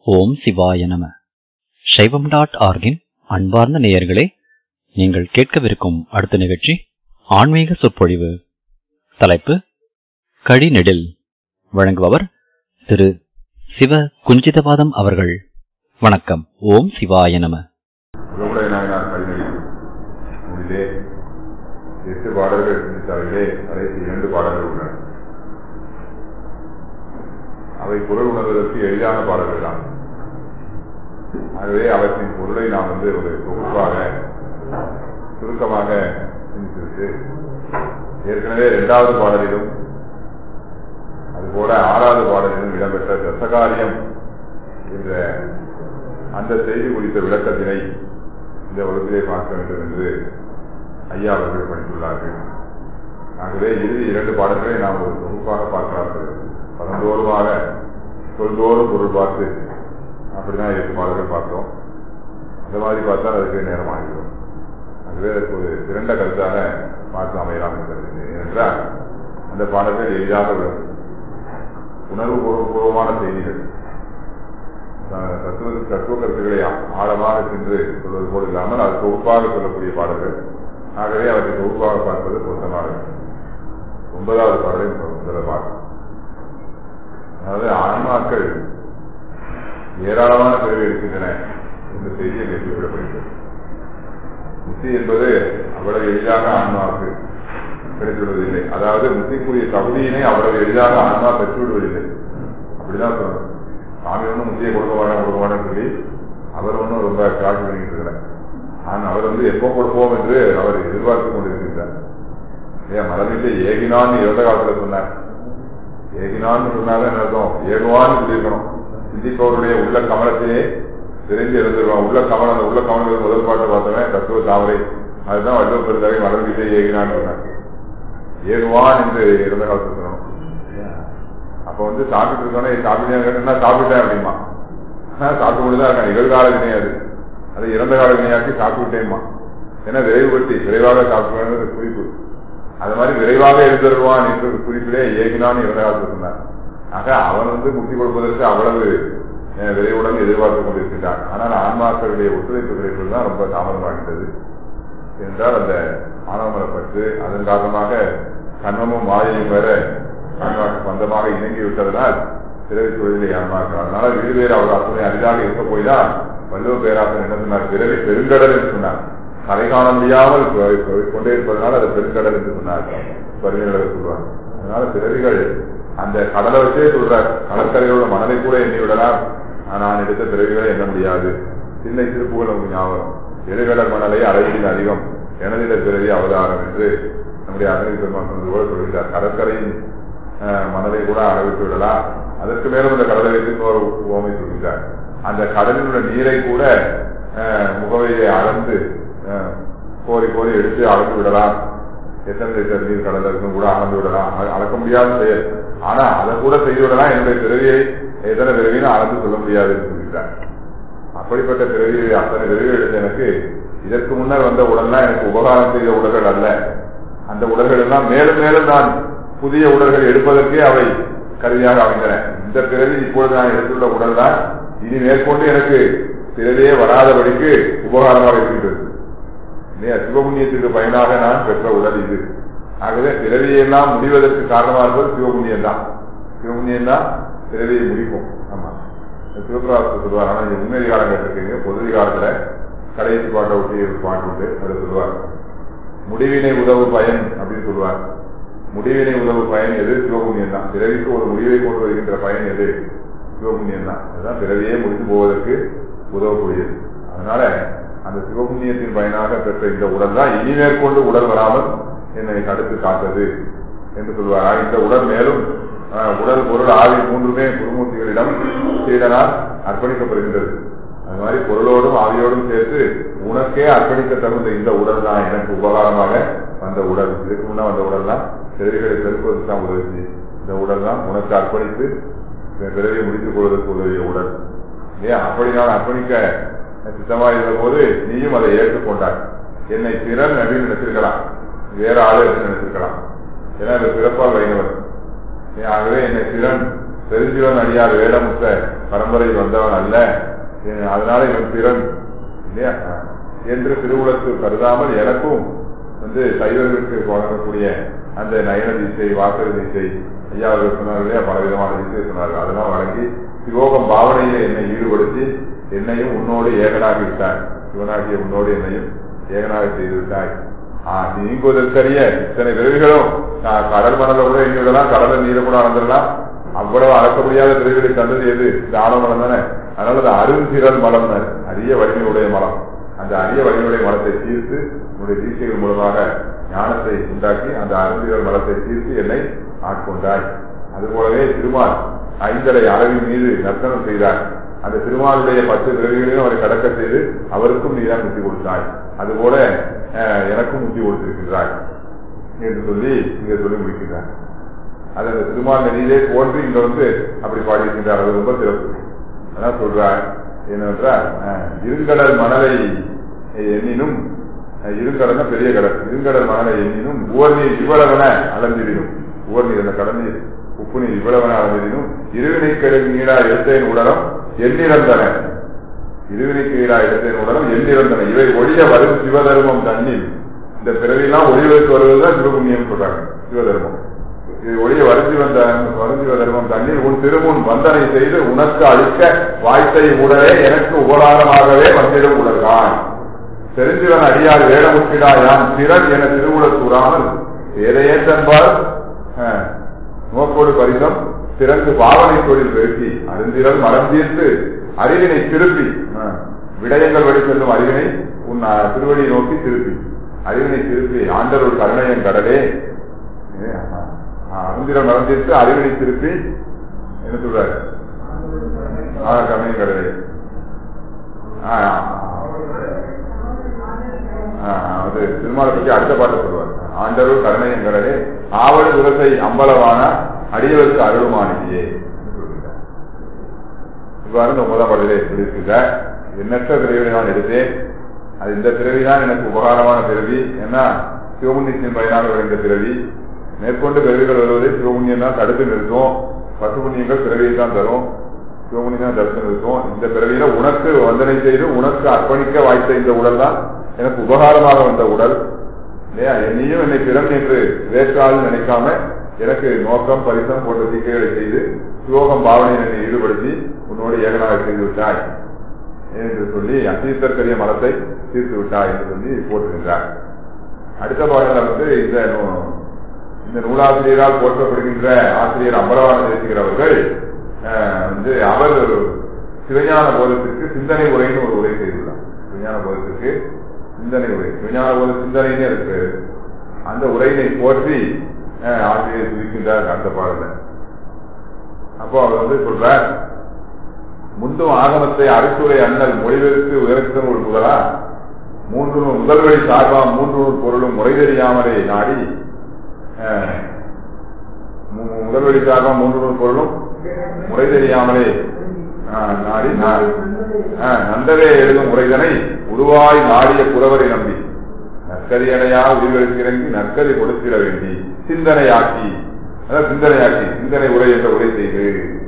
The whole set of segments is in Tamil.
ஓம் சிவாய நம சைவம் டாட் ஆர்கின் அன்பார்ந்த நேயர்களே நீங்கள் கேட்கவிருக்கும் அடுத்த நிகழ்ச்சி ஆன்மீக சொற்பொழிவு தலைப்பு கடிநெடில் வழங்குபவர் திரு சிவ குஞ்சிதபாதம் அவர்கள் வணக்கம் ஓம் சிவாய நம உங்களுடைய நாயனார் கடிதம் நூலிலே எட்டு பாடல்கள் சிந்தித்தார்களே கடைசி இரண்டு பாடல்கள் உள்ளன அவை பொருள் உணர்வதற்கு எளிதான பாடல்கள் தான் ஆகவே அவற்றின் பொருளை நாம் வந்து ஒரு தொகுப்பாக சுருக்கமாக சிந்தித்துவிட்டு ஏற்கனவே இரண்டாவது பாடலிலும் அதுபோல ஆறாவது பாடலிலும் இடம்பெற்ற தசகாரியம் என்ற அந்த செய்தி குறித்த விளக்கத்தினை இந்த வகுப்பிலே பார்க்க வேண்டும் என்று ஐயா அவர்கள் படித்துள்ளார்கள் ஆகவே இறுதி இரண்டு பாடல்களை நாம் ஒரு தொகுப்பாக பார்க்கிறார்கள் பதந்தோறுமாக சொல்தோறும் பொருள் பார்த்து அப்படிதான் எட்டு பாடல்கள் பார்த்தோம் அந்த மாதிரி பார்த்தா அதுக்கு நேரம் ஆகிடும் ஆகவே அதுக்கு ஒரு சிறந்த கருத்தாக பார்த்து அமையலாம் என்று ஏனென்றால் அந்த பாடல்கள் எளிதாக விளக்கும் உணர்வு பூர்வமான செய்திகள் தத்துவ தத்துவ கருத்துக்களை ஆழமாக சென்று சொல்வது போல் இல்லாமல் அது தொகுப்பாக சொல்லக்கூடிய பாடல்கள் ஆகவே அவற்றை தொகுப்பாக பார்ப்பது பொருத்தமாக இருக்கும் ஒன்பதாவது பாடலை முதல்ல பார்க்கும் அதாவது ஆன்மாக்கள் ஏராளமான பிறகு இருக்கின்றன என்ற செய்தி அங்கே குறிப்பிடப்படுகிறது முத்தி என்பது அவ்வளவு எளிதாக ஆன்மாவுக்கு கிடைத்துவிடுவதில்லை அதாவது முத்திக்குரிய தகுதியினை அவ்வளவு எளிதாக ஆன்மா பெற்றுவிடுவதில்லை அப்படிதான் சொல்லணும் சாமி ஒன்றும் முத்தியை கொடுக்க மாட்டேன் கொடுக்க மாட்டேன்னு சொல்லி அவர் ஒன்றும் ரொம்ப காட்சி பண்ணிட்டு இருக்கிறார் ஆனால் அவர் வந்து எப்போ கொடுப்போம் என்று அவர் எதிர்பார்த்து கொண்டிருக்கின்றார் ஏன் மலமில்லை ஏகினான்னு இறந்த காலத்துல சொன்னார் ஏகினான்னு சொன்னாலும் என்ன அர்த்தம் ஏகுவான்னு சொல்லியிருக்கணும் சிந்திப்பவருடைய உள்ள கமலத்தையே தெரிஞ்சு இருந்துருவான் உள்ள கமலம் அந்த உள்ள கமலம் முதல் பாட்டை பார்த்தவன் தத்துவ தாமரை அதுதான் வள்ளுவ பெருந்தகை மலர்விசை ஏகினான்னு சொன்னார் ஏகுவான் என்று இறந்த காலத்துல சொல்லணும் அப்ப வந்து சாப்பிட்டு இருக்கோன்னா சாப்பிட்டேன் கேட்டா சாப்பிட்டேன் அப்படிமா சாப்பிட்டு கொண்டுதான் இருக்கான் நிகழ்கால வினை அது அது இறந்த கால வினையாக்கி சாப்பிட்டேம்மா ஏன்னா விரைவுபடுத்தி விரைவாக சாப்பிடுறது குறிப்பு அது மாதிரி விரைவாக எழுந்தருவான் என்ற குறிப்பிலே ஏகினான்னு இறந்த காலத்தில் சொன்னார் ஆக அவன் வந்து முக்தி கொடுப்பதற்கு அவ்வளவு விரைவுடன் எதிர்பார்த்துக் கொண்டிருக்கின்றான் ஆனால் ஆன்மாக்களுடைய ஒத்துழைப்பு கிடைப்பது தான் ரொம்ப தாமதமாகின்றது என்றால் அந்த ஆணவமலப்பட்டு அதன் காரணமாக கண்மமும் மாயையும் வேற ஆன்மாக்கு பந்தமாக இணங்கி விட்டதனால் பிறவி தொழிலை ஆன்மாக்கள் அதனால வீடு பேர் அவர் அத்தனை அரிதாக இருக்க போய்தான் வள்ளுவ பேராசன் என்ன சொன்னார் பிறவி பெருங்கடல் என்று சொன்னார் கரை காண முடியாமல் கொண்டே இருப்பதனால் அது பெருங்கடல் என்று சொன்னார் பருமைகளை சொல்வார் அதனால பிறவிகள் அந்த கடலை வச்சே சொல்றார் கடற்கரையோட மணலை கூட எண்ணி விடலாம் நான் எடுத்த பிறவிகளை எண்ண முடியாது சின்ன திருப்புகள் நமக்கு ஞாபகம் எழுகடல் மணலை அளவீடு அதிகம் எனதிட பிறவி அவதாரம் என்று நம்முடைய அகனி பெருமான் சொன்னது போல சொல்கிறார் கடற்கரையின் மணலை கூட அளவிட்டு விடலாம் அதற்கு மேலும் இந்த கடலை வைத்து ஒரு ஓமை சொல்கிறார் அந்த கடலில் உள்ள நீரை கூட முகவையை அளந்து கோரி கோரி எடுத்து அளந்து விடலாம் எத்தனை லிட்டர் நீர் கடல இருக்கும் கூட அளந்து விடலாம் அளக்க முடியாத செயல் ஆனா அதை கூட செய்து விடலாம் என்னுடைய பிறவியை எத்தனை பிறவின்னு அளந்து சொல்ல முடியாது என்று சொல்கிறார் அப்படிப்பட்ட பிறவி அத்தனை பிறவி எடுத்த எனக்கு இதற்கு முன்னர் வந்த உடல்லாம் எனக்கு உபகாரம் செய்த உடல்கள் அல்ல அந்த உடல்கள் எல்லாம் மேலும் மேலும் நான் புதிய உடல்கள் எடுப்பதற்கே அவை கருவியாக அமைந்தன இந்த பிறவி இப்பொழுது நான் எடுத்துள்ள உடல் தான் இனி மேற்கொண்டு எனக்கு பிறவியே வராதபடிக்கு உபகாரமாக இருக்கின்றது சிவபுண்ணியத்துக்கு பயனாக நான் பெற்ற உடல் இது ஆகவே பிறவியெல்லாம் முடிவதற்கு காரணமாக இருப்பது சிவபுண்ணியம் தான் சிவபுண்ணியம் தான் பிறவியை முடிக்கும் ஆமா சிவபிரகாசத்தை சொல்லுவார் ஆனா நீங்க முன்னேறி காலம் கேட்டிருக்கீங்க பொதுவி காலத்துல கடைசி பாட்டை ஒட்டி ஒரு பாட்டு உண்டு அதை சொல்லுவார் முடிவினை உதவு பயன் அப்படின்னு சொல்லுவார் முடிவினை உதவு பயன் எது சிவபுண்ணியம் தான் பிறவிக்கு ஒரு முடிவை கொண்டு வருகின்ற பயன் எது சிவபுண்ணியம் தான் அதுதான் பிறவியே முடிந்து போவதற்கு உதவக்கூடியது அதனால அந்த சிவபுண்ணியத்தின் பயனாக பெற்ற இந்த உடல் தான் இனி மேற்கொண்டு உடல் வராமல் என்னை தடுத்து காத்தது என்று சொல்வார் இந்த உடல் மேலும் உடல் பொருள் ஆவி மூன்றுமே குருமூர்த்திகளிடம் சீடனால் அர்ப்பணிக்கப்படுகின்றது அது மாதிரி பொருளோடும் ஆவியோடும் சேர்த்து உனக்கே அர்ப்பணிக்க தகுந்த இந்த உடல் தான் எனக்கு உபகாரமாக வந்த உடல் இதுக்கு முன்ன வந்த உடல் தான் பிறவிகளை பெருக்குவதற்கு தான் உதவி இந்த உடல் தான் உனக்கு அர்ப்பணித்து பிறவியை முடித்துக் கொள்வதற்கு உதவிய உடல் ஏன் அப்படி நான் அர்ப்பணிக்க சித்தமாக இருந்த போது நீயும் அதை ஏற்றுக்கொண்டாய் என்னை பிறன் அப்படின்னு நினைச்சிருக்கலாம் வேற ஆளு என்று நினைச்சிருக்கலாம் ஏன்னா இந்த பிறப்பால் வைணவர் ஆகவே என்னை திறன் தெரிஞ்சவன் அடியார் வேடமுற்ற பரம்பரையில் வந்தவன் அல்ல அஹ் அதனால இவன் பிறன் இல்லையா என்று திருவுளத்து கருதாமல் எனக்கும் வந்து சைவர்களுக்கு வழங்கக்கூடிய அந்த நயன திசை வாசக திசை ஐயா அவர்கள் சொன்னார் இல்லையா பல விதமான திசை சொன்னார்கள் அதெல்லாம் வழங்கி சிவோகம் பாவனையில என்னை ஈடுபடுத்தி என்னையும் உன்னோடு ஏகனாகி விட்டாய் சிவனாகிய உன்னோடு என்னையும் ஏகனாக செய்து விட்டாய் ஆஹ் நீங்குவதற்கரிய இத்தனை பிறவிகளும் நான் கடல் மணல கூட எங்க விடலாம் கடல நீரை கூட அளந்துடலாம் அவ்வளவு அளக்க முடியாத பிறவிகளை தந்தது எது இந்த ஆலமரம் தானே அதனால அது அருந்திரல் மலம் அரிய வலிமை உடைய மலம் அந்த அரிய வலிமையுடைய மலத்தை தீர்த்து உன்னுடைய தீட்சைகள் மூலமாக ஞானத்தை உண்டாக்கி அந்த அருந்திரல் மலத்தை தீர்த்து என்னை ஆட்கொண்டாய் அதுபோலவே திருமால் ஐந்தரை அளவின் மீது நர்த்தனம் செய்தார் அந்த திருமாலுடைய பத்து பிறவிகளையும் அவரை கடக்க செய்து அவருக்கும் நீதான் முத்தி கொடுத்தாய் அதுபோல அஹ், எனக்கும் முத்தி கொடுத்திருக்கின்றாய் என்று சொல்லி இங்க சொல்லி முடிக்கின்றார் அது அந்த திருமால் நதியிலே தோன்றி இங்க வந்து அப்படி பாடியிருக்கின்றார் அது ரொம்ப சிறப்பு அதான் சொல்றார் என்னவென்றால் அஹ், இருங்கடல் மணலை எண்ணினும் அஹ், இருங்கடல்னா பெரிய கடல் இருங்கடல் மணலை எண்ணினும் உவர் நீர் இவ்வளவென அளந்திடினும் உவர் நீர் அந்த கடல் நீர் உப்பு நீர் இவ்வளவென அளந்திடினும் இருவினை கடல் நீரா எடுத்தேன் உடலம் எண்ணிறந்தன இருவினைக்கு ஈடா எடுத்தேன் உடலம் எண்ணிறந்தன இவை ஒழிய வரும் சிவதர்மம் தண்ணில் இந்த பிறவியெல்லாம் ஒளிவதற்கு வருவதுதான் சிவபுண்ணியம் சொல்றாங்க சிவதர்மம் இது ஒளிய வருந்தி வந்த வருந்திவ தர்மம் தண்ணீர் உன் திருமுன் வந்தனை செய்து உனக்கு அளிக்க வாய்த்தை உடலே எனக்கு உபகாரமாகவே வந்திடும் உலகான் தெரிஞ்சவன் அடியார் வேடமுற்றிடா யான் திறன் என திருவுளத்தூராமல் வேறையே தன்பால் அஹ், நோக்கோடு பரிசம் திறந்து பாவனை தொழில் பெருக்கி அருந்திரல் மரம் தீர்த்து அறிவினை திருப்பி அஹ், விடயங்கள் வழி செல்லும் அறிவினை உன் அஹ், திருவடியை நோக்கி திருப்பி அறிவினை திருப்பி ஆண்டருள் கருணையன் கடலே ஏ, ஆஹா. ஆஹ், அருந்திரல் மரம் தீர்த்து அறிவினை திருப்பி என்ன சொல்றாரு ஆ கருணையன் கடலே ஆ, ஆ, அது திருமாலை பற்றி அடுத்த பாட்டு சொல்லுவார் ஆண்டருள் கருணையங்கடலே ஆவல் துரசை அம்பலவான அடியவருக்கு அருள்மானியே இவ்வாறு இந்த முதல் பாடலே சொல்லியிருக்கிற எண்ணற்ற பிறவிகளை நான் எடுத்தேன் அது இந்த பிறவி தான் எனக்கு உபகாரமான பிறவி ஏன்னா சிவபுண்ணியத்தின் பயனாக விளைந்த பிறவி மேற்கொண்டு பிறவிகள் வருவதை சிவபுண்ணியம் தான் தடுத்து நிறுத்தும் பசு புண்ணியங்கள் பிறவியை தான் தரும் சிவபுண்ணியம் தான் தடுத்து நிறுத்தும் இந்த பிறவியில உனக்கு வந்தனை செய்து உனக்கு அர்ப்பணிக்க வாய்த்த இந்த உடல் தான் எனக்கு உபகாரமாக வந்த உடல் இல்லையா என்னையும் என்னை பிறன் என்று வேற்றால் நினைக்காம எனக்கு நோக்கம் பரிசம் போன்ற தீக்கைகளை செய்து சிவோகம் பாவனையில் என்னை ஈடுபடுத்தி உன்னோடு ஏகனாக செய்து விட்டாய் என்று சொல்லி அசீத்தற்கரிய மரத்தை தீர்த்து விட்டாய் என்று சொல்லி போட்டுகின்றார் அடுத்த பாடல வந்து இந்த நூ- இந்த நூலாசிரியரால் போற்றப்படுகின்ற ஆசிரியர் அம்பலவான தேசிகிறவர்கள் அஹ், வந்து அவர் சிவஞான போதத்திற்கு சிந்தனை உரைன்னு ஒரு உரை செய்துள்ளார் சிவஞான போதத்திற்கு சிந்தனை உரை சிவஞான போத சிந்தனைன்னு இருக்கு அந்த உரையினை போற்றி அஹ், ஆசிரியர் துதிக்கின்றார் அந்த பாடல அப்போ அவர் வந்து சொல்றார் முந்தும் ஆகமத்தை அரைத்துறை அண்ணல் மொழிபெயர்த்து உயர்த்தும் ஒரு முதலா மூன்று நூல் முதல் வழி சார்பா மூன்று நூல் பொருளும் முறை தெரியாமலே நாடி அஹ், மு- முதல் வழி சார்பா மூன்று நூல் பொருளும் முறை தெரியாமலே அஹ், நாடி நா- அஹ், நந்தவே எழுதும் முறைதனை உருவாய் நாடிய புலவரை நம்பி நற்கதியடையா உயிர்களுக்கு இறங்கி நற்கதி கொடுத்திட வேண்டி சிந்தனையாக்கி அதாவது சிந்தனையாக்கி சிந்தனை உரை என்ற உரை செய்து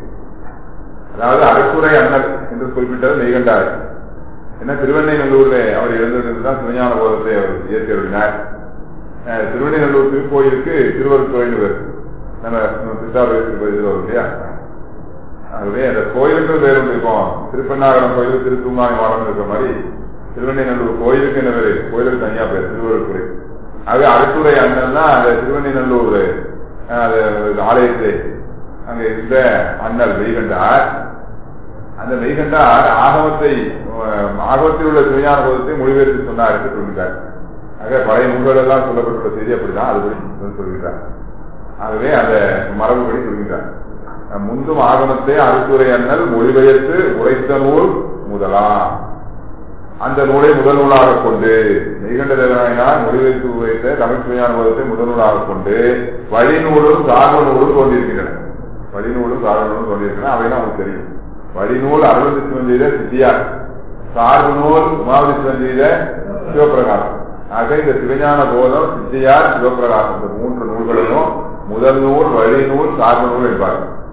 அதாவது அகத்துறை அண்ணல் என்று குறிப்பிட்டது மெய்கண்டார் என்ன திருவெண்ணைநல்லூர்ல அவர் இருந்தது தான் சிவஞான போதத்தை அவர் இயற்றி அருளினார் அஹ், திருவெண்ணைநல்லூர் திருக்கோயிலுக்கு திருவருத்துறைன்னு பேர் நம்ம திருத்தாபுரி திருப்பதியில் வரும் இல்லையா ஆகவே அந்த கோயிலுக்கு பேர் ஒன்று இருக்கும் திருப்பண்ணாகரம் கோயில் திருத்தூங்காய் மாடம் இருக்கிற மாதிரி திருவெண்ணைநல்லூர் கோயிலுக்கு என்ன பேரு கோயிலுக்கு தனியா பேர் திருவருத்துறை ஆகவே அகத்துறை அண்ணல்னா அந்த திருவெண்ணைநல்லூர் அஹ், அது ஆலயத்தை அங்க இருந்த அண்ணல் மெய்கண்டார் அந்த மெய்கண்டார் ஆகமத்தை அஹ், ஆகமத்தில் உள்ள சிவஞான போதத்தை மொழிபெயர்த்து சொன்னார் என்று சொல்கிறார் ஆக பழைய நூல்கள் எல்லாம் சொல்லப்பட்டுள்ள செய்தி அப்படிதான் அதுபடி சொல்கிறார் ஆகவே அந்த மரபுபடி சொல்கிறார் அஹ், முந்தும் ஆகமத்தை அறுத்துரை அண்ணல் மொழிபெயர்த்து உரைத்த நூல் முதலா அந்த நூலை முதல் நூலாக கொண்டு மெய்கண்ட தேவனாயினார் மொழிபெயர்த்து உரைத்த தமிழ் சிவஞான போதத்தை முதல் நூலாக கொண்டு வழிநூலும் சார்பு நூலும் தோன்றியிருக்கின்றன வழிநூலும் சார்பு நூலும் தோன்றியிருக்கின்றன அவைதான் உங்களுக்கு தெரியும் வழிநூல் அருள் சிவன் செய்த சித்தியார் சார்பு நூல் உமாவதி சிவன் செய்த சிவபிரகாசம் ஆக இந்த சிவஞான போதம் சித்தியார் சிவபிரகாசம் இந்த மூன்று நூல்களிலும் முதல் நூல் வழி நூல் சார்பு நூல் என்பார்கள்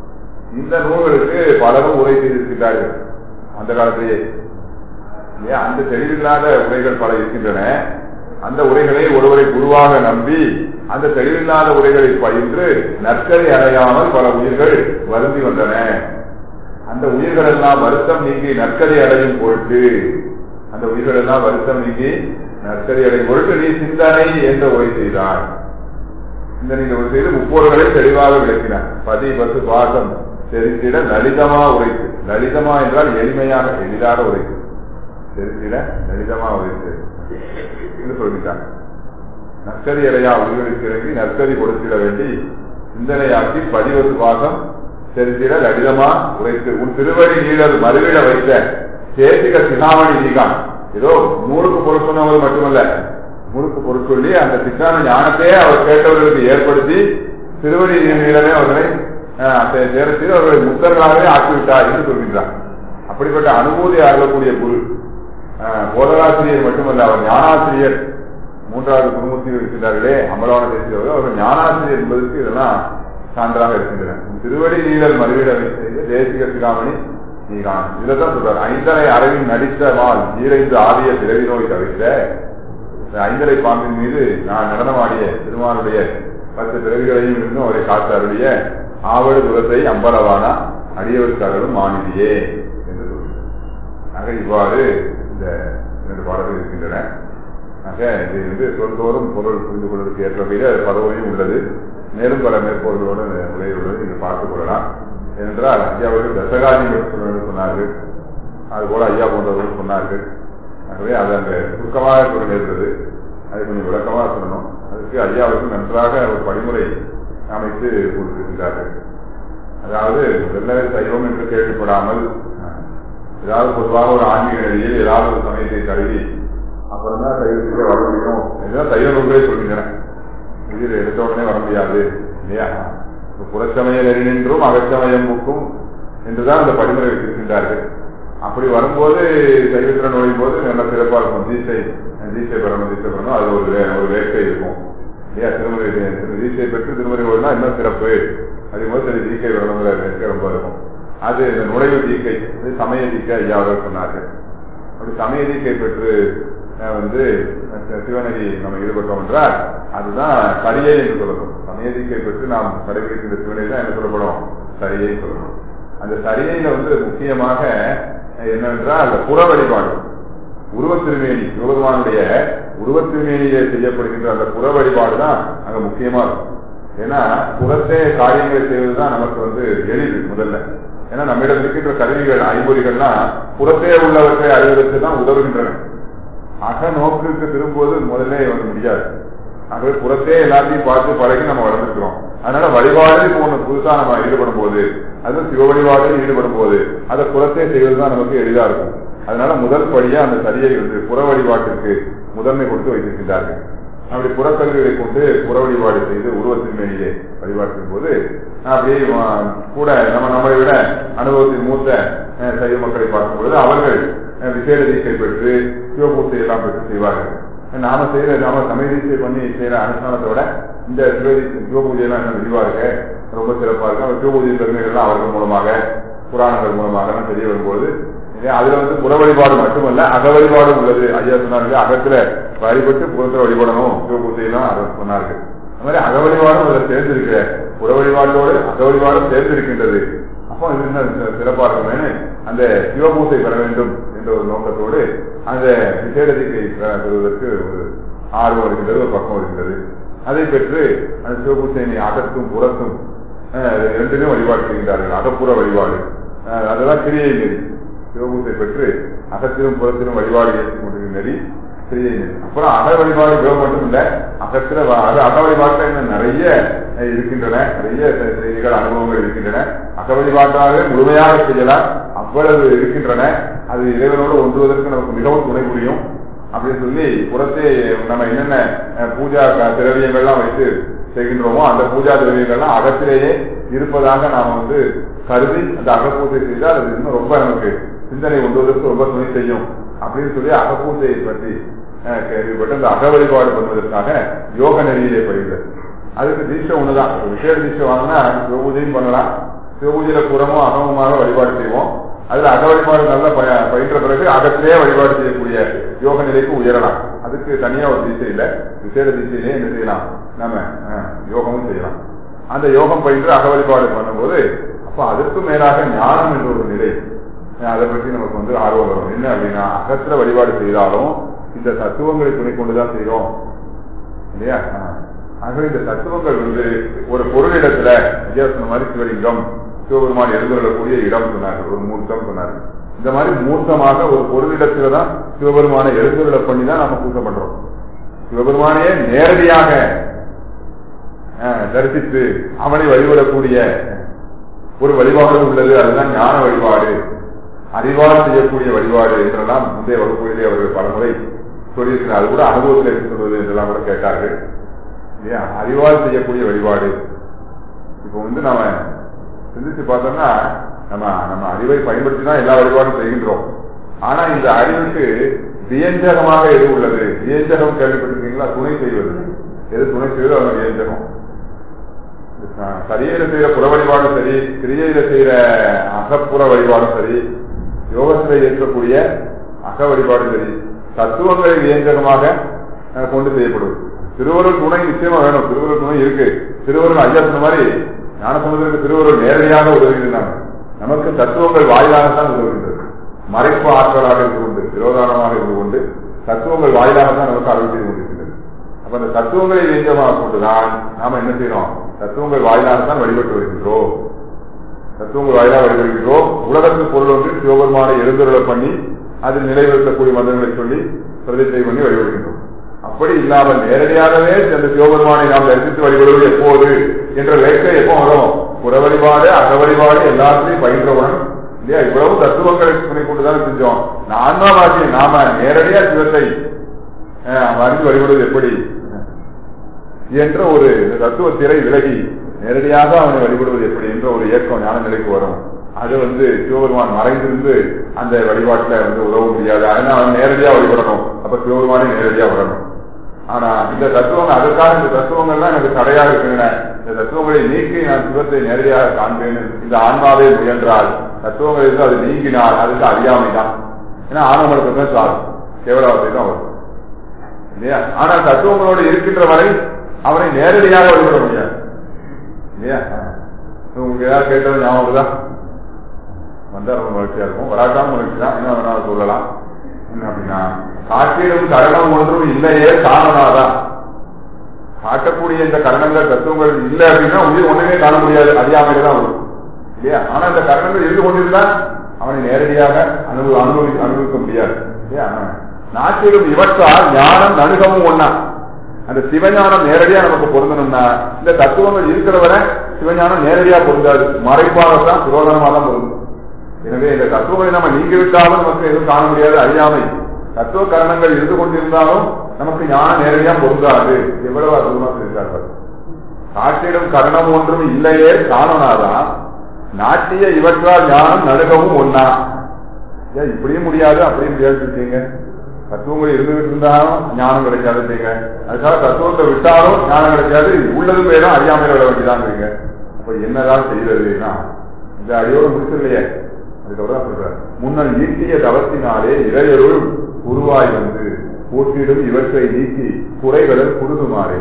இந்த நூல்களுக்கு பலரும் உரை செய்திருக்கிறார்கள் அந்த காலத்திலேயே இல்லையா அந்த தெளிவில்லாத உரைகள் பல இருக்கின்றன அந்த உரைகளை ஒருவரை குருவாக நம்பி அந்த தெளிவில்லாத உரைகளை பயின்று நற்கரை அடையாமல் பல உயிர்கள் வருந்தி வந்தன அந்த உயிர்கள் எல்லாம் வருத்தம் நீங்கி நற்கரை அடையும் பொருட்டு அந்த உயிர்கள் எல்லாம் வருத்தம் நீங்கி நற்கரை அடையும் பொருட்டு நீ சிந்தனை என்ற உரை செய்தார் சிந்தனை உரை செய்து முப்போர்களை தெளிவாக விளக்கினார் பதி பத்து பாசம் தெரிந்திட லலிதமா உரைத்து லலிதமா என்றால் எளிமையாக எளிதாக உரைத்து தெரிந்திட லலிதமா உரைத்து என்று சொல்லிட்டாங்க நற்கரி அடையா உயிர்களுக்கு இறங்கி நற்கரி கொடுத்திட வேண்டி சிந்தனையாக்கி பதிவது பாகம் தெரிந்திட லலிதமா உரைத்து உன் திருவடி நீழல் மறுவிட வைத்த சேசிக சிகாமணி நீகான் ஏதோ நூறுக்கு பொருள் சொன்னவர் மட்டுமல்ல நூறுக்கு பொருள் சொல்லி அந்த சித்தான ஞானத்தையே அவர் கேட்டவர்களுக்கு ஏற்படுத்தி திருவடி நீளமே அவர்களை சேர்த்து அவர்களை முத்தர்களாகவே ஆக்கிவிட்டார் என்று சொல்கின்றார் அப்படிப்பட்ட அனுபூதி அருளக்கூடிய குரு போதராசிரியர் மட்டுமல்ல அவர் ஞானாசிரியர் மூன்றாவது குடும்பத்தில் இருக்கின்றார்களே அமலான தேசியவர் அவர்கள் ஞானாசிரியர் என்பதற்கு இதெல்லாம் சான்றாக இருக்கின்றன திருவடி நீழல் மறுவிட செய்த தேசிக சிகாமணி நீகான் இதுலதான் சொல்றாரு ஐந்தரை அரவின் நடித்த வாழ் ஈரைந்து ஆடிய பிறவி நோய் தவிர்த்த ஐந்தரை பாம்பின் மீது நான் நடனமாடிய திருமானுடைய பத்து பிறவிகளையும் இருந்தும் அவரை காத்து அருளிய ஆவடு குலத்தை அம்பலவானா அடியவர்க்காரரும் மாநிதியே என்று சொல்கிறார் ஆக இவ்வாறு இந்த இரண்டு பாடல்கள் இருக்கின்றன ஆக இது வந்து சொல்தோறும் பொருள் புரிந்து கொள்வதற்கு ஏற்ற வகையில் அது பதவியும் உள்ளது மேலும் பல மேற்கோள்களோடு உரையுள்ளது நீங்கள் பார்த்துக் கொள்ளலாம் ஏனென்றால் ஐயா அவர்கள் தசகாதி சொல்ல சொன்னார்கள் அதுபோல ஐயா போன்றவர்கள் சொன்னார்கள் ஆகவே அது அங்க சுருக்கமாக சொல்ல நேர்ந்தது அது கொஞ்சம் விளக்கமாக சொல்லணும் அதுக்கு ஐயா அவர்கள் நன்றாக ஒரு படிமுறை அமைத்து கொடுத்திருக்கிறார்கள் அதாவது வெள்ளவே சைவம் என்று கேள்விப்படாமல் ஏதாவது பொதுவாக ஒரு ஆன்மீக நிலையில் ஏதாவது ஒரு சமயத்தை தழுவி அப்புறம் தான் சைவத்துக்கு வர முடியும் இதுதான் சைவ நூல்களே சொல்கின்றன இதில் எடுத்த உடனே வர முடியாது இல்லையா புறச்சமய நெறினின்றும் அகச்சமயம் முக்கும் என்றுதான் அந்த படிமுறை வச்சிருக்கின்றார்கள் அப்படி வரும்போது சைவத்தில் நுழையும் போது நல்ல சிறப்பாக இருக்கும் தீசை தீசை பெறணும் தீசை பெறணும் அது ஒரு ஒரு வேட்கை இருக்கும் இல்லையா திருமறை தீசை பெற்று திருமறை ஓடுனா இன்னும் சிறப்பு அதே போது சரி தீக்கை வரணுங்கிற வேட்கை ரொம்ப இருக்கும் அது இந்த நுழைவு தீக்கை இது சமய தீக்கை ஐயாவர்கள் சொன்னார்கள் அப்படி சமய தீக்கை பெற்று வந்து சிவநெறி நம்ம ஈடுபட்டோம் என்றால் அதுதான் சரியை என்று சொல்லணும் சமய தீக்கை பெற்று நாம் கடைபிடிக்கின்ற சிவநெறி தான் என்ன சொல்லப்படும் சரியை சொல்லணும் அந்த சரியையில வந்து முக்கியமாக என்னவென்றால் அந்த புற வழிபாடு உருவத்திருமேனி சிவபெருமானுடைய உருவத்திருமேனியிலே செய்யப்படுகின்ற அந்த புற வழிபாடு தான் அங்க முக்கியமா இருக்கும் ஏன்னா புறத்தே காரியங்களை செய்வதுதான் நமக்கு வந்து எளிது முதல்ல ஏன்னா நம்மிடம் இருக்கின்ற கருவிகள் ஐம்பொறிகள்லாம் புறத்தே உள்ளவற்றை அறிவதற்கு தான் உதவுகின்றன அக நோக்குக்கு திரும்புவது முதல்ல வந்து முடியாது ஆகவே புறத்தே எல்லாத்தையும் பார்த்து பழகி நம்ம வளர்ந்துக்கிறோம் அதனால வழிபாடு இப்போ ஒண்ணு புதுசா நம்ம ஈடுபடும் போது அது சிவ வழிபாடு ஈடுபடும் போது அதை புறத்தே செய்வதுதான் நமக்கு எளிதா இருக்கும் அதனால முதல் படியா அந்த சரியை வந்து புற வழிபாட்டிற்கு முதன்மை கொடுத்து வைத்திருக்கின்றார்கள் அப்படி புறக்கல்விகளை கொண்டு புற வழிபாடு செய்து உருவத்தின் மேலேயே வழிபாட்டின் போது அப்படியே கூட நம்ம நம்மை விட அனுபவத்தின் மூத்த சைவ மக்களை பார்க்கும் பொழுது அவர்கள் விசேட தீட்சை பெற்று சிவபூர்த்தி எல்லாம் பெற்று செய்வார்கள் நாம செய்யற நாம சமயதீட்சை பண்ணி செய்யற அனுஷ்டானத்தோட இந்த சிவபூஜை எல்லாம் என்ன விரிவா இருக்கு ரொம்ப சிறப்பா இருக்கு அந்த சிவபூஜை பெருமைகள்லாம் அவர்கள் மூலமாக புராணங்கள் மூலமாக எல்லாம் தெரிய வரும்போது அதுல வந்து புற வழிபாடு மட்டுமல்ல அக வழிபாடு உள்ளது ஐயா சொன்னார்கள் அகத்துல வழிபட்டு புறத்துல வழிபடணும் சிவபூஜையெல்லாம் அதை சொன்னார்கள் அது மாதிரி அக வழிபாடும் அதில் சேர்ந்திருக்கிற புற வழிபாட்டோடு அக வழிபாடும் சேர்ந்திருக்கின்றது அப்போ இது என்ன சிறப்பா இருக்குமேனு அந்த சிவபூசை பெற வேண்டும் என்ற ஒரு நோக்கத்தோடு அந்த விசேடதிக்கை பெறுவதற்கு ஒரு ஆர்வம் இருக்கின்றது ஒரு பக்கம் இருக்கின்றது அதை பெற்று அந்த சிவபூசையினை அகத்தும் புறத்தும் ரெண்டுமே வழிபாடு செய்கின்றார்கள் அகப்புற வழிபாடு அதெல்லாம் கிரியை நெறி சிவபூசை பெற்று அகத்திலும் புறத்திலும் வழிபாடு ஏற்றிக் கொண்டிருக்கிற நெறி கிரியை நெறி அப்புறம் அக வழிபாடு சிவம் மட்டும் இல்ல அகத்துல அது அக வழிபாட்டுல இன்னும் நிறைய இருக்கின்றன நிறைய செய்திகள் அனுபவங்கள் இருக்கின்றன அக வழிபாட்டாக முழுமையாக செய்யலாம் அவ்வளவு இருக்கின்றன அது இறைவனோடு ஒன்றுவதற்கு நமக்கு மிகவும் துணை புரியும் அப்படின்னு சொல்லி புறத்தே நம்ம என்னென்ன பூஜா திரவியங்கள்லாம் வைத்து செய்கின்றோமோ அந்த பூஜா திரவியங்கள்லாம் அகத்திலேயே இருப்பதாக நாம் வந்து கருதி அந்த அகப்பூஜை செய்தால் அது இன்னும் ரொம்ப நமக்கு சிந்தனை ஒன்றுவதற்கு ரொம்ப துணை செய்யும் அப்படின்னு சொல்லி அகப்பூஜையை பற்றி கேள்விப்பட்டு அந்த அக வழிபாடு பண்ணுவதற்காக யோக நெறியிலே பயிர்கள் அதுக்கு தீட்சை ஒண்ணுதான் விசேட தீட்சை வாங்கினா பூஜையும் பண்ணலாம் சிவபூஜையில புறமும் அகமுமாக வழிபாடு செய்வோம் அதுல அக வழிபாடு நல்ல பய- பயின்ற பிறகு அகத்திலே வழிபாடு செய்யக்கூடிய யோக நிலைக்கு உயரலாம் அதுக்கு தனியா ஒரு திசை இல்ல விசேட திசையிலே என்ன செய்யலாம் நாம அஹ், யோகமும் செய்யலாம் அந்த யோகம் பயின்று அக வழிபாடு பண்ணும்போது அப்ப அதற்கு மேலாக ஞானம் என்ற ஒரு நிலை அஹ், அதை பற்றி நமக்கு வந்து ஆர்வம் வரும் என்ன அப்படின்னா அகத்துல வழிபாடு செய்தாலும் இந்த தத்துவங்களை துணை கொண்டுதான் செய்யறோம் இல்லையா ஆஹ். ஆகவே இந்த தத்துவங்கள் வந்து ஒரு பொருளிடத்துல ஐயா சொன்ன மாதிரி சிவலிங்கம் சிவபெருமான் எழுந்துள்ளக்கூடிய இடம் சொன்னார் ஒரு மூர்த்தம் சொன்னார் இந்த மாதிரி மூர்த்தமாக ஒரு பொருளிடத்துல தான் சிவபெருமானை எழுந்துள்ள பண்ணி தான் நம்ம பூஜை பண்றோம் சிவபெருமானையே நேரடியாக ஆஹ், தரிசித்து அவனை வழிபடக்கூடிய ஒரு வழிபாடு உள்ளது அதுதான் ஞான வழிபாடு அறிவால் செய்யக்கூடிய வழிபாடு என்றெல்லாம் முந்தைய வகுப்புகளிலே அவர்கள் பலமுறை சொல்லியிருக்கிறார் அது கூட அனுபவத்தில் எடுத்து சொல்வது என்றெல்லாம் கூட கேட்டார்கள் இல்லையா அறிவால் செய்யக்கூடிய வழிபாடு இப்போ வந்து நாம சிந்திச்சு பார்த்தோம்னா நம்ம நம்ம அறிவை பயன்படுத்தி தான் எல்லா வழிபாடும் செய்கின்றோம் ஆனா இந்த அறிவுக்கு வியஞ்சகமாக எது உள்ளது வியஞ்சகம் கேள்விப்பட்டிருக்கீங்களா துணை செய்வது எது துணை செய்வது அது வியஞ்சகம் அஹ் சரியையில செய்யற புற வழிபாடும் சரி கிரியையில செய்யற அகப்புற வழிபாடும் சரி யோகத்தில இருக்கக்கூடிய அக வழிபாடும் சரி தத்துவங்களை வியஞ்சகமாக அஹ், கொண்டு செய்யப்படுவது திருவருள் துணை நிச்சயமா வேணும் திருவருள் துணை இருக்கு திருவருள் ஐயா சொன்ன மாதிரி ஞான சமுதிரத்துக்கு திருவருள் நேரடியாக உதவுகின்றாங்க நமக்கு தத்துவங்கள் வாயிலாகத்தான் உதவுகின்றது மறைப்பு ஆற்றலாக இருந்து கொண்டு விரோதானமாக இருந்து கொண்டு தத்துவங்கள் வாயிலாகத்தான் நமக்கு அருள் செய்து கொண்டிருக்கின்றது அப்ப அந்த தத்துவங்களை வியஞ்சமாக கொண்டுதான் நாம என்ன செய்யறோம் தத்துவங்கள் வாயிலாகத்தான் வழிபட்டு வருகின்றோம் தத்துவங்கள் வாயிலாக வழிபடுகின்றோம் உலகத்தில் பொருள் ஒன்று சிவபெருமானை எழுந்துருள பண்ணி அதில் நிலைநிறுத்தக்கூடிய மதங்களை சொல்லி பிரதிஷ்டை பண்ணி வழிபடுகின்றோம் அப்படி இல்லாமல் நேரடியாகவே அந்த சிவபெருமானை நாம் தரிசித்து வழிபடுவது எப்போது என்ற வேட்கை எப்போ வரும் புற வழிபாடு அக வழிபாடு எல்லாத்தையும் பயின்றவுடன் இல்லையா இவ்வளவு தத்துவங்களை துணை கொண்டுதான் செஞ்சோம் நான் ஆன்மாவாகி நாம நேரடியா சிவத்தை அஹ், அறிந்து வழிபடுவது எப்படி என்ற ஒரு தத்துவ திரை விலகி நேரடியாக அவனை வழிபடுவது எப்படி என்ற ஒரு இயக்கம் ஞான நிலைக்கு வரும் அது வந்து சிவபெருமான் மறைந்திருந்து அந்த வழிபாட்டுல வந்து உதவ முடியாது அதனால அவன் நேரடியா வழிபடணும் அப்ப சிவபெருமானே நேரடியா வரணும் ஆனா இந்த தத்துவங்கள் அதற்காக இந்த தத்துவங்கள்லாம் எனக்கு தடையா இருக்கின்றன இந்த தத்துவங்களை நீக்கி நான் சிவத்தை நேரடியாக காண்பேன் இந்த ஆன்மாவே முயன்றால் தத்துவங்கள் இருந்து அது நீங்கினால் அதுக்கு அறியாமை தான் ஏன்னா ஆனமரத்தை தான் சாரும் கேவலாவத்தை தான் வரும் இல்லையா ஆனா தத்துவங்களோடு இருக்கின்ற வரை அவனை நேரடியாக வழிபட முடியாது இல்லையா உங்களுக்கு ஏதாவது கேட்டது ஞாபகம் வருதா வந்தா ரொம்ப மகிழ்ச்சியா இருக்கும் வராட்டாலும் மகிழ்ச்சி தான் என்ன வேணாலும் சொல்லலாம் என்ன அப்படின்னா காட்டிலும் கரணம் ஒன்றும் இல்லையே காணனாதான் காட்டக்கூடிய இந்த கரணங்கள் தத்துவங்கள் இல்லை அப்படின்னா உயிர் ஒண்ணுமே காண முடியாது அறியாமையில தான் வரும் இல்லையா ஆனா இந்த கரணங்கள் இருந்து கொண்டிருந்தா அவனை நேரடியாக அனுபவ அனுபவி அனுபவிக்க முடியாது இல்லையா நாட்டிலும் இவற்றால் ஞானம் நணுகவும் ஒண்ணா அந்த சிவஞானம் நேரடியா நமக்கு பொருந்தணும்னா இந்த தத்துவங்கள் இருக்கிறவரை சிவஞானம் நேரடியா பொருந்தாது மறைப்பாகத்தான் சுரோதனமாக தான் பொருந்தும் எனவே இந்த தத்துவங்களை நம்ம நீங்கிவிட்டாலும் நமக்கு எதுவும் காண முடியாது அறியாமை தத்துவ கரணங்கள் இருந்து கொண்டிருந்தாலும் நமக்கு ஞானம் நேரடியா பொருந்தாது எவ்வளவு அற்புதமா சொல்லியிருக்கார்கள் காட்டிடும் கரணம் ஒன்றும் இல்லையே காணனாதான் நாட்டிய இவற்றால் ஞானம் நடுகவும் ஒன்னா ஏன் இப்படியும் முடியாது அப்படியும் முடியாது இருக்கீங்க தத்துவங்கள் இருந்துகிட்டு இருந்தாலும் ஞானம் கிடைக்காது செய்யுங்க அதுக்காக தத்துவத்தை விட்டாலும் ஞானம் கிடைக்காது உள்ளதும் வேணும் அறியாமையில விட வேண்டியதான் இருக்கீங்க அப்ப என்னதான் செய்யறதுன்னா இந்த அடியோடு முடிச்சிடலையே அதுக்கப்புறம் சொல்றாரு முன்னர் ஈட்டிய தவத்தினாலே இளையருள் உருவாய் வந்து போட்டியிடும் இவற்றை நீக்கி குறைகளும் குடுதுமாறே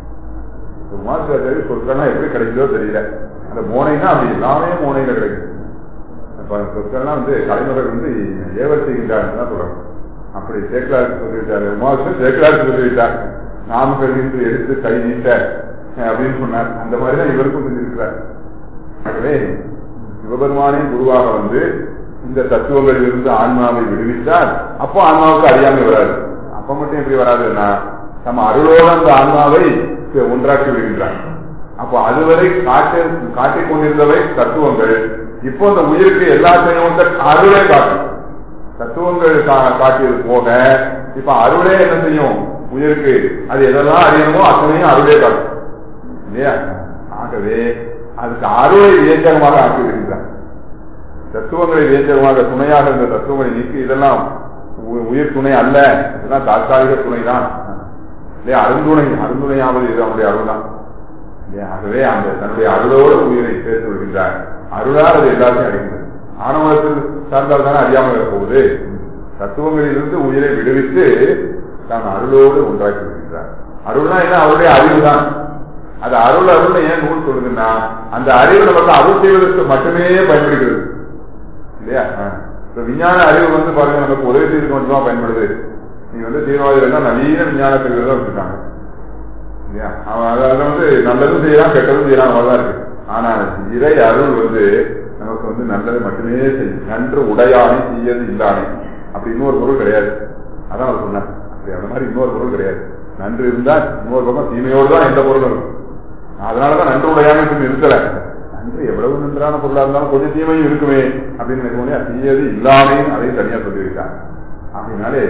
மாஸ்டர் சொற்கள்லாம் எப்படி கிடைக்குதோ தெரியல அந்த மோனைனா அப்படி எல்லாமே மோனையில கிடைக்கும் அப்ப அந்த சொற்கள்லாம் வந்து கலைஞர்கள் வந்து ஏவர் செய்கின்றார்கள் தான் சொல்றாங்க அப்படி சேக்கலாருக்கு சொல்லிவிட்டாரு உமாவுக்கு சேக்கலாருக்கு சொல்லிவிட்டார் நாமக்கல் நின்று எடுத்து கை நீட்ட அஹ், அப்படின்னு சொன்னார் அந்த மாதிரி தான் இவருக்கும் செஞ்சிருக்கிறார் ஆகவே சிவபெருமானே குருவாக வந்து இந்த தத்துவங்களில் இருந்து ஆன்மாவை விடுவித்தால் அப்போ ஆன்மாவுக்கு அறியாமை வராது அப்ப மட்டும் எப்படி வராதுன்னா நம்ம அருளோடு அந்த ஆன்மாவை ஒன்றாக்கி விடுகின்றார் அப்போ அதுவரை காட்டி காட்டிக் கொண்டிருந்தவை தத்துவங்கள் இப்போ அந்த உயிருக்கு எல்லாத்தையும் வந்து அருளே காட்டும் தத்துவங்கள் கா- காட்டியது போக இப்ப அருளே என்ன செய்யும் உயிருக்கு அது எதெல்லாம் அறியணுமோ அத்தனையும் அருளே காட்டும் இல்லையா ஆகவே அதுக்கு அருளை வியஞ்சகமாக ஆக்கி விடுகின்றார் தத்துவங்களை வியஞ்சகமாக துணையாக இருந்த தத்துவங்களை நீக்கி இதெல்லாம் உ- உயிர் துணை அல்ல இதெல்லாம் தற்காலிக துணை தான் இல்லையா அருந்துணை அருந்துணையாவது இது அவனுடைய அருள் தான் இல்லையா? ஆகவே அந்த தன்னுடைய அருளோடு உயிரை சேர்த்து விடுகின்றார் அருளால் அது எல்லாத்தையும் அறிகிறது ஆணவத்தில் சார்ந்தால் தானே அறியாமல் இருக்க போகுது தத்துவங்களிலிருந்து உயிரை விடுவித்து தான் அருளோடு ஒன்றாக்கி விடுகின்றார் அருள்னா என்ன அவருடைய அறிவு தான் அது அருள் அருள் ஏன் நூல் சொல்லுதுன்னா அந்த அறிவு நமக்கு அருள் செய்வதற்கு மட்டுமே பயன்படுகிறது இல்லையா ஆ. இப்ப விஞ்ஞான அறிவு வந்து பாருங்க நமக்கு உதவி செய்வதற்கு மட்டும்தான் பயன்படுது நீங்க வந்து தீவிரவாதிகள் நவீன விஞ்ஞான பிரிவுகள் தான் வச்சிருக்காங்க இல்லையா அவன் அதை அதை வந்து நல்லதும் செய்யலாம் கெட்டதும் செய்யலாம் அவ்வளவுதான் இருக்கு ஆனா இறை அருள் வந்து நமக்கு வந்து நல்லது மட்டுமே செய்யும் நன்று உடையானை தீயது இல்லானே அப்படி இன்னொரு பொருள் கிடையாது அதான் அவர் சொன்னார் அப்படி அந்த மாதிரி இன்னொரு பொருள் கிடையாது நன்று இருந்தா இன்னொரு பக்கம் தீமையோடு தான் எந்த பொருளும் இருக்கும் அதனாலதான் நன்று உடையானை சொல்லி இருக்கல நன்று எவ்வளவு நன்றான பொருளா இருந்தாலும் கொஞ்சம் தீமையும் இருக்குமே அப்படின்னு நினைக்கோனே தீயது இல்லாமையும் அதையும் தனியா சொல்லியிருக்காங்க அப்படின்னாலே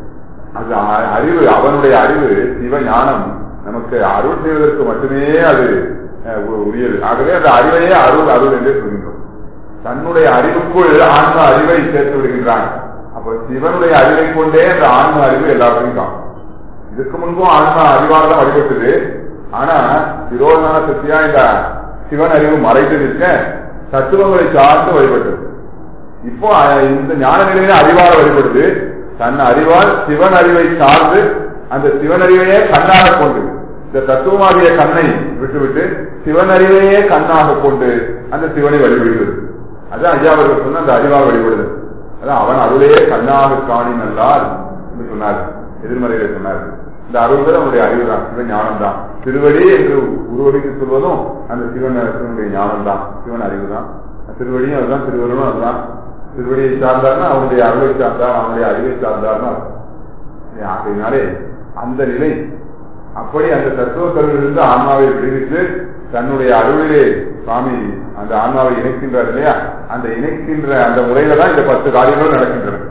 அது அ- அறிவு அவனுடைய அறிவு சிவ ஞானம் நமக்கு அருள் செய்வதற்கு மட்டுமே அது அஹ், உ- உரியது ஆகவே அந்த அறிவையே அருள் அருள் என்றே சொல்கின்றோம் தன்னுடைய அறிவுக்குள் ஆன்ம அறிவை சேர்த்து விடுகின்றான் அப்ப சிவனுடைய அறிவை கொண்டே அந்த ஆன்ம அறிவு எல்லாருக்கும் தான் இதுக்கு முன்பும் ஆன்ம அறிவால் தான் வழிபட்டது ஆனா விரோதமான சக்தியா இந்த சிவன் அறிவு மறைத்து நிற்க தத்துவங்களை சார்ந்து வழிபட்டது இப்போ அஹ், இந்த ஞான நிலையில அறிவால் வழிபடுது தன் அறிவால் சிவன் அறிவை சார்ந்து அந்த சிவன் அறிவையே கண்ணாக கொண்டு இந்த தத்துவமாகிய கண்ணை விட்டுவிட்டு சிவன் அறிவையே கண்ணாக கொண்டு அந்த சிவனை வழிபடுகிறது அதான் ஐயா அவர்கள் சொன்ன அந்த அறிவால் வழிபடுது அதான் அவன் அருளே கண்ணாக காணி நல்லால் என்று சொன்னார் எதிர்மறையில சொன்னார் இந்த அருள்கள் அவனுடைய அறிவு தான் சிவன் ஞானம் தான் திருவடி என்று உருவடிக்கு சொல்வதும் அந்த சிவன் சிவனுடைய ஞானம் தான் சிவன் அறிவு தான் திருவடியும் அதுதான் திருவருளும் அதுதான் திருவடியை சார்ந்தார்னா அவனுடைய அருளை சார்ந்தார் அவனுடைய அறிவை சார்ந்தார்னா அர்த்தம். ஆகையினாலே அந்த நிலை அப்படி அந்த தத்துவ கருவிலிருந்து ஆன்மாவை விடுவித்து தன்னுடைய அருளிலே சுவாமி அந்த ஆன்மாவை இணைக்கின்றார் இல்லையா அந்த இணைக்கின்ற அந்த முறையில தான் இந்த பத்து காரியங்களும் நடக்கின்றன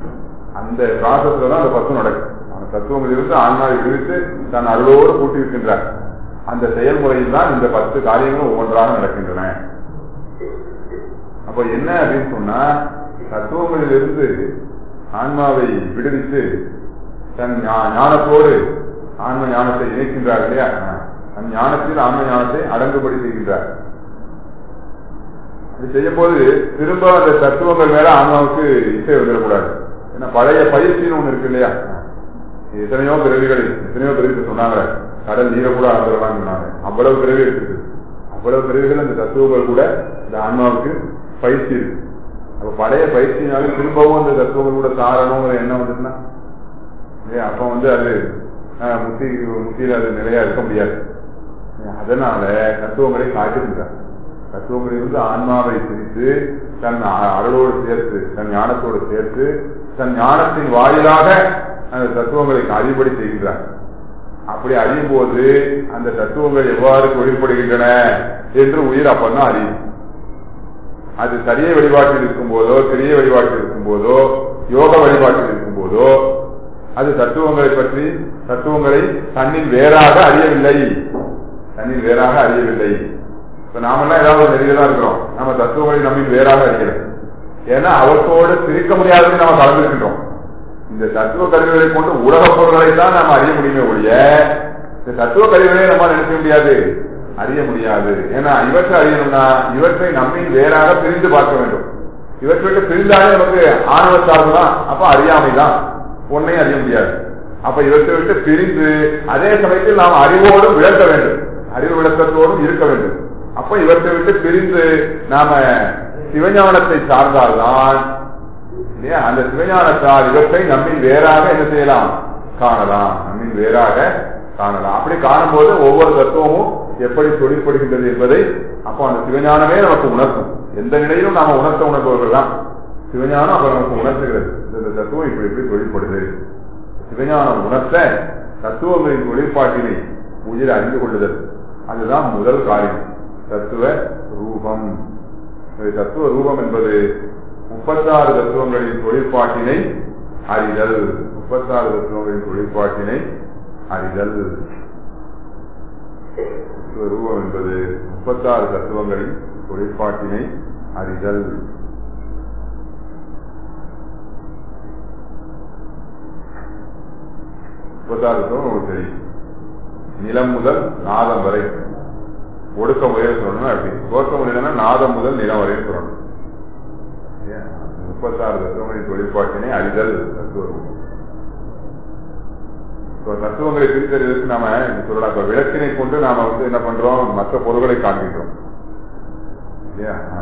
அந்த ப்ராசஸ்ல தான் அந்த பத்து நடக்கும் அந்த தத்துவங்களிலிருந்து ஆன்மாவை விடுவித்து தன் அருளோடு கூட்டி இருக்கின்றார் அந்த செயல்முறையில் தான் இந்த பத்து காரியங்களும் ஒவ்வொன்றாக நடக்கின்றன அப்ப என்ன அப்படின்னு சொன்னா தத்துவங்களிலிருந்து ஆன்மாவை விடுவித்து தன் ஞா- ஞானத்தோடு ஆன்ம ஞானத்தை இணைக்கின்றார் இல்லையா தன் ஞானத்தில் ஆன்ம ஞானத்தை அடங்குபடி செய்கின்றார் அது செய்யும் போது திரும்ப அந்த தத்துவங்கள் மேல ஆன்மாவுக்கு இசை வந்துடக்கூடாது ஏன்னா பழைய பயிற்சின்னு ஒண்ணு இருக்கு இல்லையா எத்தனையோ பிறவிகள் எத்தனையோ பிறவிகள் சொன்னாங்க கடல் நீரை கூட அளந்துடலாம் சொன்னாங்க அவ்வளவு பிறவி இருக்குது அவ்வளவு பிறவிகள் அந்த தத்துவங்கள் கூட இந்த ஆன்மாவுக்கு பயிற்சி இருக்கு அப்ப பழைய பயிற்சினால திரும்பவும் அந்த தத்துவங்கள் கூட சாரணுங்கிற எண்ணம் வந்துச்சுன்னா இல்லையா அப்ப வந்து அது ஆஹ், முத்தி முத்தியில அது நிலையா இருக்க முடியாது அதனால தத்துவங்களை காட்டுகின்றார் தத்துவங்களிலிருந்து ஆன்மாவை பிரித்து தன் அ- அருளோடு சேர்த்து தன் ஞானத்தோடு சேர்த்து தன் ஞானத்தின் வாயிலாக அந்த தத்துவங்களை அறிவுபடி செய்கின்றார் அப்படி அறியும் போது அந்த தத்துவங்கள் எவ்வாறு தொழில்படுகின்றன என்று உயிர் அப்பதான் அறியும் அது சரிய வழிபாட்டில் இருக்கும் போதோ சிறிய வழிபாட்டில் இருக்கும் போதோ யோக வழிபாட்டில் இருக்கும் போதோ அது தத்துவங்களை பற்றி தத்துவங்களை தன்னில் வேறாக அறியவில்லை தன்னில் வேறாக அறியவில்லை இப்ப நாமெல்லாம் ஏதாவது ஒரு நெறியில தான் இருக்கிறோம் நம்ம தத்துவங்களை நம்மில் வேறாக அறியல ஏன்னா அவற்றோடு பிரிக்க முடியாததை நம்ம கலந்துருக்கின்றோம் இந்த தத்துவ கருவிகளை கொண்டு உலக பொருள்களை தான் நாம் அறிய முடியுமே ஒழிய இந்த தத்துவ கருவிகளை நம்ம நினைக்க முடியாது அறிய முடியாது ஏன்னா இவற்றை அறியணும்னா இவற்றை நம்மின் வேறாக பிரிந்து பார்க்க வேண்டும் இவற்றை பிரிந்தாலே நமக்கு ஆணவ சார்பு தான் அப்ப அறியாமை தான் ஒன்னையும் அறிய முடியாது அப்ப இவற்றை விட்டு பிரிந்து அதே சமயத்தில் நாம் அறிவோடு விளக்க வேண்டும் அறிவு விளக்கத்தோடும் இருக்க வேண்டும் அப்ப இவற்றை விட்டு பிரிந்து நாம சிவஞானத்தை சார்ந்தால்தான் இல்லையா அந்த சிவஞானத்தால் இவற்றை நம்மில் வேறாக என்ன செய்யலாம் காணலாம் நம்மில் வேறாக காணலாம் அப்படி காணும்போது ஒவ்வொரு தத்துவமும் எப்படி தொழிற்படுகின்றது என்பதை அப்போ அந்த சிவஞானமே நமக்கு உணர்த்தும் எந்த நிலையிலும் நாம உணர்த்த உணர்பவர்கள் தான் சிவஞானம் அப்ப நமக்கு உணர்த்துகிறது இந்த தத்துவம் இப்படி இப்படி தொழிற்படுது சிவஞானம் உணர்த்த தத்துவங்களின் தொழிற்பாட்டினை உயிர் அறிந்து கொள்ளுதல் அதுதான் முதல் காரியம் தத்துவ ரூபம் இது தத்துவ ரூபம் என்பது முப்பத்தாறு தத்துவங்களின் தொழிற்பாட்டினை அறிதல் முப்பத்தாறு தத்துவங்களின் தொழிற்பாட்டினை அறிதல் தத்துவ ரூபம் என்பது முப்பத்தாறு தத்துவங்களின் தொழிற்பாட்டினை அறிதல் முப்பத்தாறு தத்துவம் உங்களுக்கு தெரியும் நிலம் முதல் நாதம் வரை ஒடுக்க முறையில் சொல்லணும் அப்படி துவக்க முறையிலன்னா நாதம் முதல் நிலம் வரையும் சொல்லணும் ஏன்? முப்பத்தாறு தத்துவங்களின் தொழிற்பாட்டினை அறிதல் தத்துவ ரூபம் இப்போ தத்துவங்களை பிரித்தறிவதற்கு நாம இப்படி சொல்லலாம் இப்ப விளக்கினை கொண்டு நாம வந்து என்ன பண்றோம் மற்ற பொருள்களை காண்கின்றோம் இல்லையா ஆ.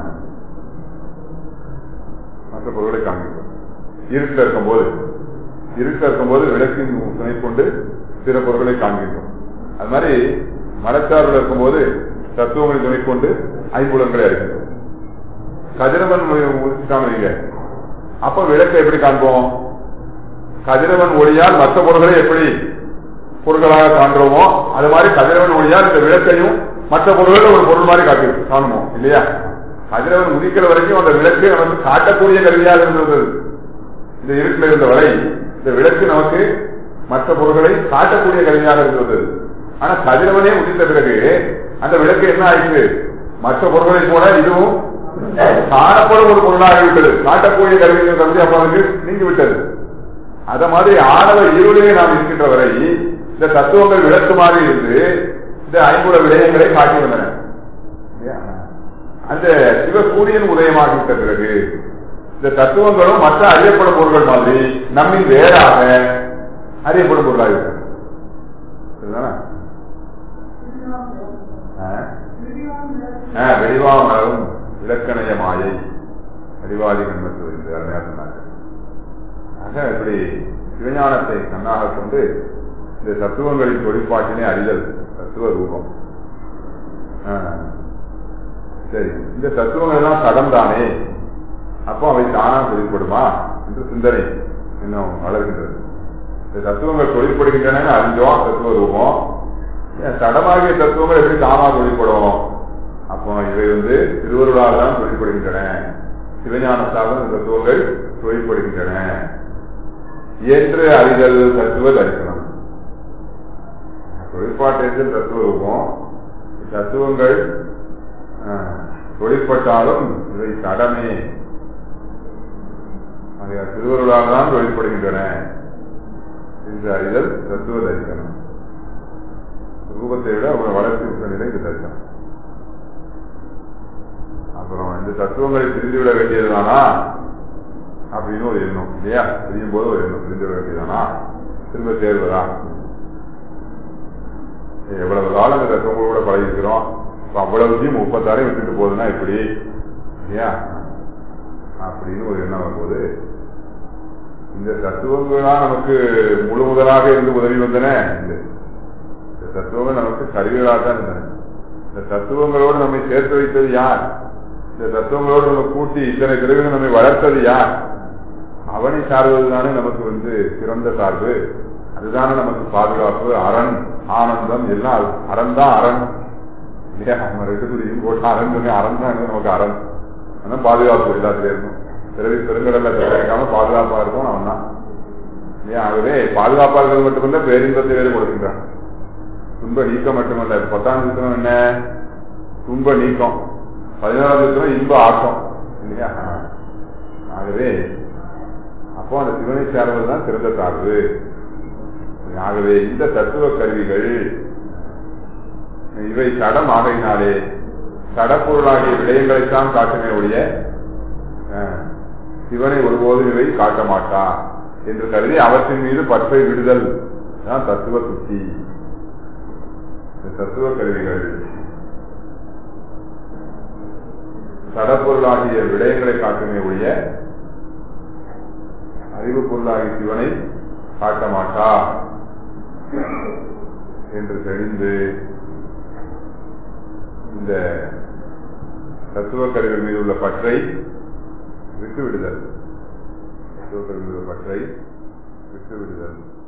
மற்ற பொருள்களை காண்கின்றோம் இருட்டில் இருக்கும்போது இருட்டில் இருக்கும்போது விளக்கின் துணை கொண்டு பிற பொருட்களை காண்கின்றோம் அது மாதிரி மரச்சார்பில் இருக்கும்போது தத்துவங்களை துணை கொண்டு ஐம்புலன்களை அறிகின்றோம் கதிரவன் முடிச்சுட்டாங்க அப்ப விளக்கை எப்படி காண்போம் கதிரவன் ஒளியால் மற்ற பொருள்களை எப்படி பொருள்களாக காண்றோமோ அது மாதிரி கதிரவன் ஒளியால் இந்த விளக்கையும் மற்ற பொருள்களை ஒரு பொருள் மாதிரி காட்டி காணுமோ இல்லையா கதிரவன் உதிக்கிற வரைக்கும் அந்த விளக்கு நமக்கு காட்டக்கூடிய கருவியாக இருந்தது இந்த இருட்டில் இருந்த வரை இந்த விளக்கு நமக்கு மற்ற பொருள்களை காட்டக்கூடிய கருவியாக இருந்தது ஆனா கதிரவனே உதித்த பிறகு அந்த விளக்கு என்ன ஆயிடுச்சு மற்ற பொருள்களை போல இதுவும் காணப்படும் ஒரு பொருளாகிவிட்டது காட்டக்கூடிய கருவிகள் கருதி அப்ப வந்து நீங்கி விட்டது அத மாதிரி ஆணவ இருளிலே நாம் இருக்கின்ற வரை இந்த தத்துவங்கள் விளக்கு மாதிரி இருந்து இந்த ஐம்புல விடயங்களை காட்டி வந்தன இல்லையா? அந்த சிவசூரியன் உதயமாகிவிட்ட பிறகு இந்த தத்துவங்களும் மற்ற அறியப்படும் பொருள்கள் மாதிரி நம்மின் வேறாக அறியப்படும் பொருளாகிவிட்டன சரிதானா? ஆ? ஆ, வெளிவாமலும் இலக்கணைய மாயை அறிவாதி கண்மத்து என்று அருமையா சொன்னாங்க ஆக இப்படி சிவஞானத்தை கண்ணாக கொண்டு இந்த தத்துவங்களின் தொழிற்பாட்டினை அறிதல் தத்துவ ரூபம் ஆ. சரி இந்த தத்துவங்கள் எல்லாம் கடந்தானே அப்போ அவை தானா தொழிற்படுமா என்று சிந்தனை இன்னும் வளர்கின்றது இந்த தத்துவங்கள் தொழிற்படுகின்றன அறிஞ்சோம் தத்துவ ரூபம் ஏன் தடமாகிய தத்துவங்கள் எப்படி தானா தொழிற்படும் அப்போ இவை வந்து திருவருளால் தான் தொழிற்படுகின்றன சிவஞானத்தால் தான் இந்த தத்துவங்கள் தொழிற்படுகின்றன என்று அறிதல் தத்துவ தரிசனம் தொழிற்பாட்டில் தத்துவ ரூபம் தத்துவங்கள் ஆஹ், தொழிற்பட்டாலும் இவை தடமே ஆகையால் திருவருளால் தான் தொழிற்படுகின்றன என்று அறிதல் தத்துவ தரிசனம் ரூபத்தை விட அவங்க வளர்ச்சி உள்ள நிலை இந்த தரிசனம் அப்புறம் இந்த தத்துவங்களை பிரிந்துவிட வேண்டியதுதானா அப்படின்னு ஒரு எண்ணம் இல்லையா பிரியும் போது ஒரு எண்ணம் பிரிந்துவிட வேண்டியதானா திரும்ப சேர்வதா எவ்வளவு காலம் இந்த தத்துவங்களோட பழகிக்கிறோம் இப்ப அவ்வளவுத்தையும் முப்பத்தாறையும் விட்டுட்டு போகுதுன்னா எப்படி இல்லையா அப்படின்னு ஒரு எண்ணம் வரும்போது இந்த தத்துவங்களா நமக்கு முழு முதலாக இருந்து உதவி வந்தன இல்லை. இந்த தத்துவங்கள் நமக்கு கருவிகளாக தான் இருந்தன இந்த தத்துவங்களோடு நம்மை சேர்த்து வைத்தது யார் இந்த தத்துவங்களோடு நம்ம கூட்டி இத்தனை பிறகு நம்மை வளர்த்தது யார் அவனை சார்வதுதானே நமக்கு வந்து சிறந்த சார்பு அதுதானே நமக்கு பாதுகாப்பு அரண் ஆனந்தம் எல்லாம் அரண் தான் அரண் இல்லையா நம்ம ரெண்டு துடியும் போட்டு அரண் சொல்லி அரண் தான் நமக்கு அரண் ஆனா பாதுகாப்பு எல்லாத்துலயும் இருக்கும் பிறகு பெருங்கடல்ல கிடைக்காம பாதுகாப்பா இருக்கும் அவன் தான் இல்லையா ஆகவே பாதுகாப்பா இருக்கிறது மட்டுமல்ல பேரின்பத்தை வேறு கொடுக்கின்றான் துன்ப நீக்கம் மட்டுமல்ல பத்தாம் சித்திரம் என்ன துன்ப நீக்கம் பதினோராம் சித்திரம் இன்ப ஆக்கம் இல்லையா ஆகவே அப்போ அந்த சிவனை சார்வது தான் சிறந்த சார்பு ஆகவே இந்த தத்துவ கருவிகள் இவை சடம் ஆகையினாலே சடப்பொருளாகிய விடயங்களைத்தான் காட்டுமே ஒழிய அஹ், சிவனை ஒருபோதும் இவை காட்ட மாட்டா என்று கருதி அவற்றின் மீது பற்றை விடுதல் தான் தத்துவ சுத்தி இந்த தத்துவ கருவிகள் சடப்பொருளாகிய விடயங்களை காட்டுமே ஒழிய அறிவு பொருளாகிய சிவனை காட்ட மாட்டா என்று தெரிந்து இந்த தத்துவ கருவிகள் மீது உள்ள பற்றை விட்டு விடுதல் தத்துவ கருவிகள் மீது உள்ள பற்றை விட்டு விடுதல்